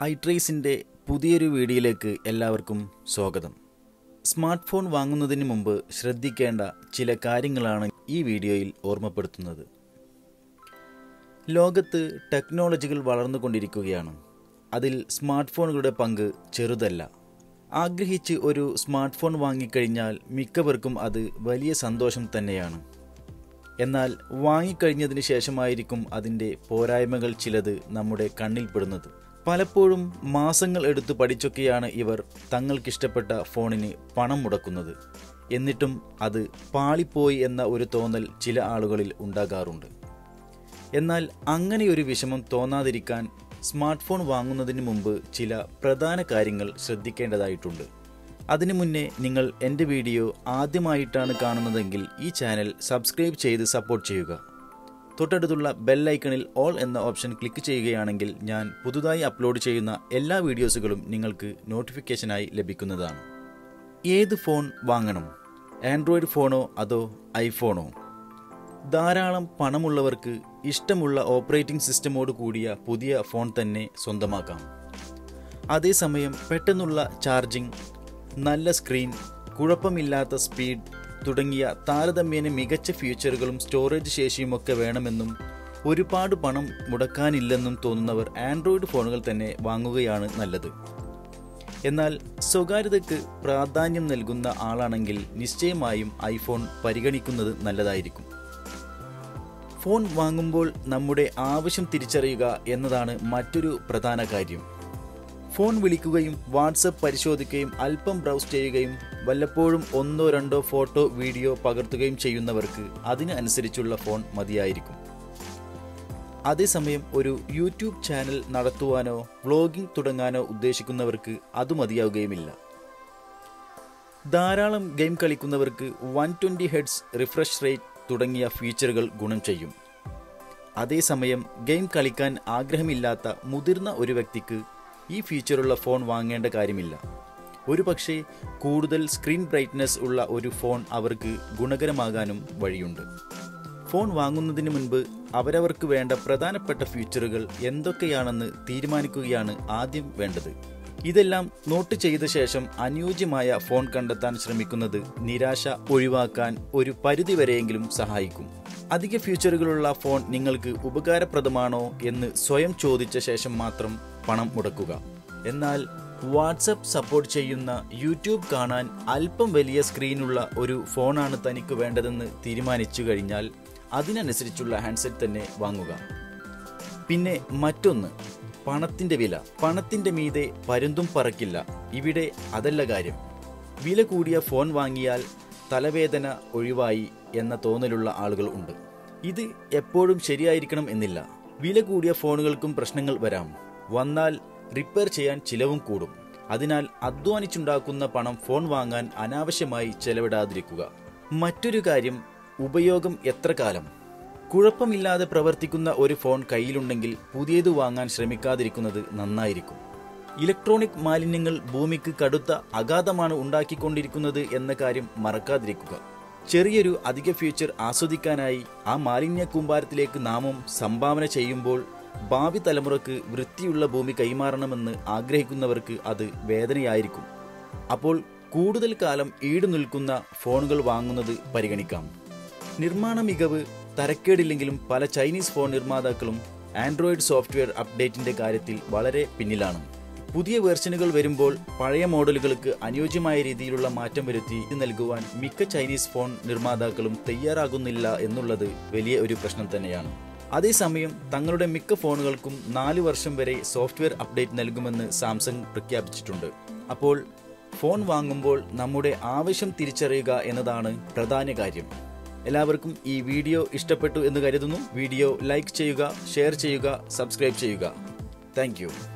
ഐട്രേസിൻ്റെ പുതിയൊരു വീഡിയോയിലേക്ക് എല്ലാവർക്കും സ്വാഗതം സ്മാർട്ട് ഫോൺ വാങ്ങുന്നതിന് മുമ്പ് ശ്രദ്ധിക്കേണ്ട ചില കാര്യങ്ങളാണ് ഈ വീഡിയോയിൽ ഓർമ്മപ്പെടുത്തുന്നത് ലോകത്ത് ടെക്നോളജികൾ വളർന്നുകൊണ്ടിരിക്കുകയാണ് അതിൽ സ്മാർട്ട് ഫോണുകളുടെ പങ്ക് ചെറുതല്ല ആഗ്രഹിച്ച് ഒരു സ്മാർട്ട് ഫോൺ വാങ്ങിക്കഴിഞ്ഞാൽ മിക്കവർക്കും അത് വലിയ സന്തോഷം തന്നെയാണ് എന്നാൽ വാങ്ങിക്കഴിഞ്ഞതിന് ശേഷമായിരിക്കും അതിൻ്റെ പോരായ്മകൾ ചിലത് നമ്മുടെ കണ്ണിൽപ്പെടുന്നത് പലപ്പോഴും മാസങ്ങൾ എടുത്ത് പഠിച്ചൊക്കെയാണ് ഇവർ തങ്ങൾക്കിഷ്ടപ്പെട്ട ഫോണിന് പണം മുടക്കുന്നത് എന്നിട്ടും അത് പാളിപ്പോയി എന്ന ഒരു തോന്നൽ ചില ആളുകളിൽ ഉണ്ടാകാറുണ്ട് എന്നാൽ അങ്ങനെയൊരു വിഷമം തോന്നാതിരിക്കാൻ സ്മാർട്ട് ഫോൺ വാങ്ങുന്നതിന് മുമ്പ് ചില പ്രധാന കാര്യങ്ങൾ ശ്രദ്ധിക്കേണ്ടതായിട്ടുണ്ട് അതിനു മുന്നേ നിങ്ങൾ എൻ്റെ വീഡിയോ ആദ്യമായിട്ടാണ് കാണുന്നതെങ്കിൽ ഈ ചാനൽ സബ്സ്ക്രൈബ് ചെയ്ത് സപ്പോർട്ട് ചെയ്യുക തൊട്ടടുത്തുള്ള ബെല്ലൈക്കണിൽ ഓൾ എന്ന ഓപ്ഷൻ ക്ലിക്ക് ചെയ്യുകയാണെങ്കിൽ ഞാൻ പുതുതായി അപ്ലോഡ് ചെയ്യുന്ന എല്ലാ വീഡിയോസുകളും നിങ്ങൾക്ക് നോട്ടിഫിക്കേഷനായി ലഭിക്കുന്നതാണ് ഏത് ഫോൺ വാങ്ങണം ആൻഡ്രോയിഡ് ഫോണോ അതോ ഐഫോണോ ധാരാളം പണമുള്ളവർക്ക് ഇഷ്ടമുള്ള ഓപ്പറേറ്റിംഗ് സിസ്റ്റമോട് കൂടിയ പുതിയ ഫോൺ തന്നെ സ്വന്തമാക്കാം അതേസമയം പെട്ടെന്നുള്ള ചാർജിംഗ് നല്ല സ്ക്രീൻ കുഴപ്പമില്ലാത്ത സ്പീഡ് തുടങ്ങിയ താരതമ്യേന മികച്ച ഫീച്ചറുകളും സ്റ്റോറേജ് ശേഷിയുമൊക്കെ വേണമെന്നും ഒരുപാട് പണം മുടക്കാനില്ലെന്നും തോന്നുന്നവർ ആൻഡ്രോയിഡ് ഫോണുകൾ തന്നെ വാങ്ങുകയാണ് നല്ലത് എന്നാൽ സ്വകാര്യതയ്ക്ക് പ്രാധാന്യം നൽകുന്ന ആളാണെങ്കിൽ നിശ്ചയമായും ഐഫോൺ പരിഗണിക്കുന്നത് നല്ലതായിരിക്കും ഫോൺ വാങ്ങുമ്പോൾ നമ്മുടെ ആവശ്യം തിരിച്ചറിയുക എന്നതാണ് മറ്റൊരു പ്രധാന കാര്യം ഫോൺ വിളിക്കുകയും വാട്സപ്പ് പരിശോധിക്കുകയും അല്പം ബ്രൗസ് ചെയ്യുകയും വല്ലപ്പോഴും ഒന്നോ രണ്ടോ ഫോട്ടോ വീഡിയോ പകർത്തുകയും ചെയ്യുന്നവർക്ക് അതിന് അനുസരിച്ചുള്ള ഫോൺ മതിയായിരിക്കും അതേസമയം ഒരു യൂട്യൂബ് ചാനൽ നടത്തുവാനോ വ്ളോഗിംഗ് തുടങ്ങാനോ ഉദ്ദേശിക്കുന്നവർക്ക് അത് മതിയാവുകയുമില്ല ധാരാളം ഗെയിം കളിക്കുന്നവർക്ക് one twenty hertz refresh rate തുടങ്ങിയ ഫീച്ചറുകൾ ഗുണം ചെയ്യും അതേസമയം ഗെയിം കളിക്കാൻ ആഗ്രഹമില്ലാത്ത മുതിർന്ന ഒരു വ്യക്തിക്ക് ഈ ഫീച്ചറുള്ള ഫോൺ വാങ്ങേണ്ട കാര്യമില്ല ഒരുപക്ഷെ കൂടുതൽ സ്ക്രീൻ ബ്രൈറ്റ്നസ് ഉള്ള ഒരു ഫോൺ അവർക്ക് ഗുണകരമാകാനും വഴിയുണ്ട് ഫോൺ വാങ്ങുന്നതിന് മുൻപ് അവരവർക്ക് വേണ്ട പ്രധാനപ്പെട്ട ഫീച്ചറുകൾ എന്തൊക്കെയാണെന്ന് തീരുമാനിക്കുകയാണ് ആദ്യം വേണ്ടത് ഇതെല്ലാം നോട്ട് ചെയ്ത ശേഷം അനുയോജ്യമായ ഫോൺ കണ്ടെത്താൻ ശ്രമിക്കുന്നത് നിരാശ ഒഴിവാക്കാൻ ഒരു പരിധിവരെയെങ്കിലും സഹായിക്കും അധിക ഫീച്ചറുകളുള്ള ഫോൺ നിങ്ങൾക്ക് ഉപകാരപ്രദമാണോ എന്ന് സ്വയം ചോദിച്ച ശേഷം മാത്രം പണം മുടക്കുക എന്നാൽ വാട്സപ്പ് സപ്പോർട്ട് ചെയ്യുന്ന യൂട്യൂബ് കാണാൻ അല്പം വലിയ സ്ക്രീനുള്ള ഒരു ഫോണാണ് തനിക്ക് വേണ്ടതെന്ന് തീരുമാനിച്ചു കഴിഞ്ഞാൽ അതിനനുസരിച്ചുള്ള ഹാൻഡ്സെറ്റ് തന്നെ വാങ്ങുക പിന്നെ മറ്റൊന്ന് പണത്തിന്റെ വില പണത്തിന്റെ മീതെ പരുന്തും പറക്കില്ല ഇവിടെ അതല്ല കാര്യം വില കൂടിയ ഫോൺ വാങ്ങിയാൽ തലവേദന ഒഴിവായി എന്ന തോന്നലുള്ള ആളുകൾ ഉണ്ട് ഇത് എപ്പോഴും ശരിയായിരിക്കണം എന്നില്ല വില കൂടിയ ഫോണുകൾക്കും പ്രശ്നങ്ങൾ വരാം വന്നാൽ റിപ്പയർ ചെയ്യാൻ ചിലവും കൂടും അതിനാൽ അധ്വാനിച്ചുണ്ടാക്കുന്ന പണം ഫോൺ വാങ്ങാൻ അനാവശ്യമായി ചെലവിടാതിരിക്കുക മറ്റൊരു കാര്യം ഉപയോഗം എത്ര കാലം കുഴപ്പമില്ലാതെ പ്രവർത്തിക്കുന്ന ഒരു ഫോൺ കയ്യിലുണ്ടെങ്കിൽ പുതിയത് വാങ്ങാൻ ശ്രമിക്കാതിരിക്കുന്നത് നന്നായിരിക്കും ഇലക്ട്രോണിക് മാലിന്യങ്ങൾ ഭൂമിക്ക് കടുത്ത അഗാധമാണ് ഉണ്ടാക്കിക്കൊണ്ടിരിക്കുന്നത് എന്ന കാര്യം മറക്കാതിരിക്കുക ചെറിയൊരു അധിക ഫീച്ചർ ആസ്വദിക്കാനായി ആ മാലിന്യ കൂമ്പാരത്തിലേക്ക് നാമം സംഭാവന ചെയ്യുമ്പോൾ ഭാവി തലമുറക്ക് വൃത്തിയുള്ള ഭൂമി കൈമാറണമെന്ന് ആഗ്രഹിക്കുന്നവർക്ക് അത് വേദനയായിരിക്കും അപ്പോൾ കൂടുതൽ കാലം ഈട് നിൽക്കുന്ന ഫോണുകൾ വാങ്ങുന്നത് പരിഗണിക്കാം നിർമ്മാണ മികവ് തരക്കേടില്ലെങ്കിലും പല ചൈനീസ് ഫോൺ നിർമ്മാതാക്കളും ആൻഡ്രോയിഡ് സോഫ്റ്റ്വെയർ അപ്ഡേറ്റിന്റെ കാര്യത്തിൽ വളരെ പിന്നിലാണ് പുതിയ വെർഷനുകൾ വരുമ്പോൾ പഴയ മോഡലുകൾക്ക് അനുയോജ്യമായ രീതിയിലുള്ള മാറ്റം വരുത്തി ഇത് നൽകുവാൻ മിക്ക ചൈനീസ് ഫോൺ നിർമ്മാതാക്കളും തയ്യാറാകുന്നില്ല എന്നുള്ളത് വലിയ ഒരു പ്രശ്നം തന്നെയാണ് അതേസമയം തങ്ങളുടെ മിക്ക ഫോണുകൾക്കും നാല് വർഷം വരെ സോഫ്റ്റ്വെയർ അപ്ഡേറ്റ് നൽകുമെന്ന് സാംസങ് പ്രഖ്യാപിച്ചിട്ടുണ്ട് അപ്പോൾ ഫോൺ വാങ്ങുമ്പോൾ നമ്മുടെ ആവശ്യം തിരിച്ചറിയുക എന്നതാണ് പ്രധാന കാര്യം എല്ലാവർക്കും ഈ വീഡിയോ ഇഷ്ടപ്പെട്ടു എന്ന് കരുതുന്നു വീഡിയോ ലൈക്ക് ചെയ്യുക ഷെയർ ചെയ്യുക സബ്സ്ക്രൈബ് ചെയ്യുക താങ്ക്